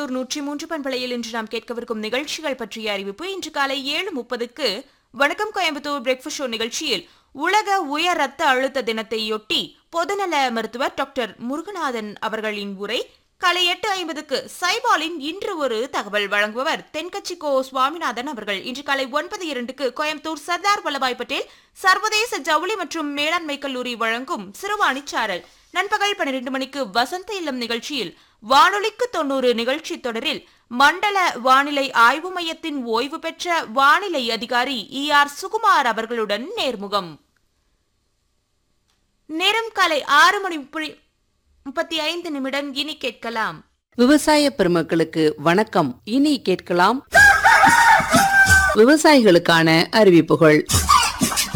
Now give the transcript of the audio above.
கோயம்புத்தூர் நூற்றி மூன்று பண்பலையில் இன்று நாம் கேட்கவிருக்கும் நிகழ்ச்சிகள் பற்றிய அறிவிப்பு இன்று காலை ஏழு முப்பதுக்கு வணக்கம் கோயம்புத்தூர் பிரேக்ஃபாஸ்ட் ஷோ நிகழ்ச்சியில் உலக உயர் ரத்த அழுத்த தினத்தையொட்டி பொதுநல மருத்துவர் டாக்டர் முருகநாதன் அவர்களின் உரை காலை எட்டு ஐம்பதுக்கு சைபாலின் இன்று ஒரு தகவல் வழங்குபவர் தென்கட்சி கோ சுவாமிநாதன் அவர்கள் இன்று காலை ஒன்பது இரண்டுக்கு கோயம்புத்தூர் சர்தார் வல்லபாய் பட்டேல் சர்வதேச ஜவுளி மற்றும் மேலாண்மை கல்லூரி வழங்கும் சிறுவாணி சாரல் நண்பகல் பன்னிரண்டு மணிக்கு வசந்த இல்லம் நிகழ்ச்சியில் வானொலிக்கு தொண்ணூறு நிகழ்ச்சி தொடரில் மண்டல வானிலை ஆய்வு மையத்தின் ஓய்வு பெற்ற வானிலை அதிகாரி இ ஆர் சுகுமார் அவர்களுடன் நேர்முகம் நேரம் காலை ஆறு மணி முப்பது- முப்பத்தி ஐந்து நிமிடம் இனி கேட்கலாம் விவசாய பெருமக்களுக்கு வணக்கம் இனி கேட்கலாம் விவசாயிகளுக்கான அறிவிப்புகள்